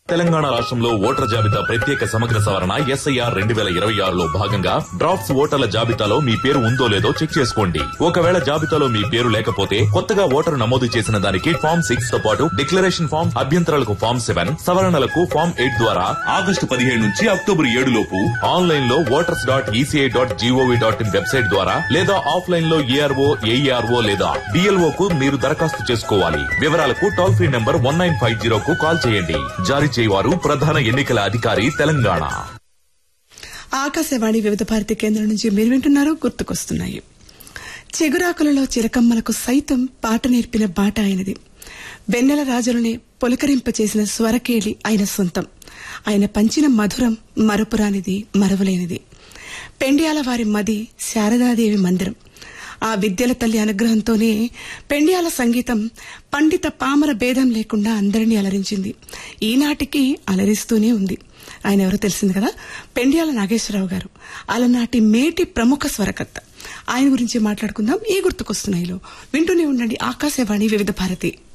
తెలంగాణ రాష్ట్రంలో ఓటర్ల జాబితా ప్రత్యేక సమగ్ర సవరణ ఎస్ఐఆర్ రెండు వేల ఇరవై ఆరులో భాగంగా డ్రాఫ్ట్స్ ఓటర్ల జాబితాలో మీ పేరు ఉందో లేదో చెక్ చేసుకోండి ఒకవేళ జాబితాలో మీ పేరు లేకపోతే కొత్తగా ఓటరు నమోదు చేసిన దానికి ఫామ్ సిక్స్ తో పాటు డిక్లరేషన్ ఫామ్ అభ్యంతరాలకు ఫామ్ సెవెన్ సవరణలకు ఫామ్ ఎయిట్ ద్వారా ఆగస్టు పదిహేడు నుంచి అక్టోబర్ ఏడు లోపు ఆన్లైన్ లో voters dot ECI dot GOV dot in website ద్వారా లేదా ఆఫ్లైన్ లో ఏఆర్ఓ ఏఈఆర్ఓ లేదా డిఎల్ఓ కు మీరు దరఖాస్తు చేసుకోవాలి వివరాలకు toll free number one nine five zero కు కాల్ చేయండి జారీ చేయవారు ప్రధాన ఎన్నికల అధికారి తెలంగాణ ఆకాశవాణి వివిధ భారతి కేంద్రం నుంచి మీరు వింటున్నారు గుర్తుకొస్తున్నాయి చెగురాకులలో చిరకమ్మలకు సైతం పాట నేర్పిన బాట ఆయనది వెన్నెల రాజులని పులకరింప చేసిన స్వరకేళి ఆయన సొంతం ఆయన పంచిన మధురం మరపురానిది మరవలేనిది పెండియాల వారి మది శారదాదేవి మందిరం ఆ విద్యల తల్లి అనుగ్రహంతోనే పెండియాల సంగీతం పండిత పామర భేదం లేకుండా అందరినీ అలరించింది ఈనాటికి అలరిస్తూనే ఉంది ఆయన ఎవరో తెలిసింది కదా పెండియాల నాగేశ్వరరావు గారు అలనాటి మేటి ప్రముఖ స్వరకర్త ఆయన గురించి మాట్లాడుకుందాం ఈ గుర్తుకొస్తున్నాయిలో వింటూనే ఉండండి ఆకాశవాణి వివిధ భారతి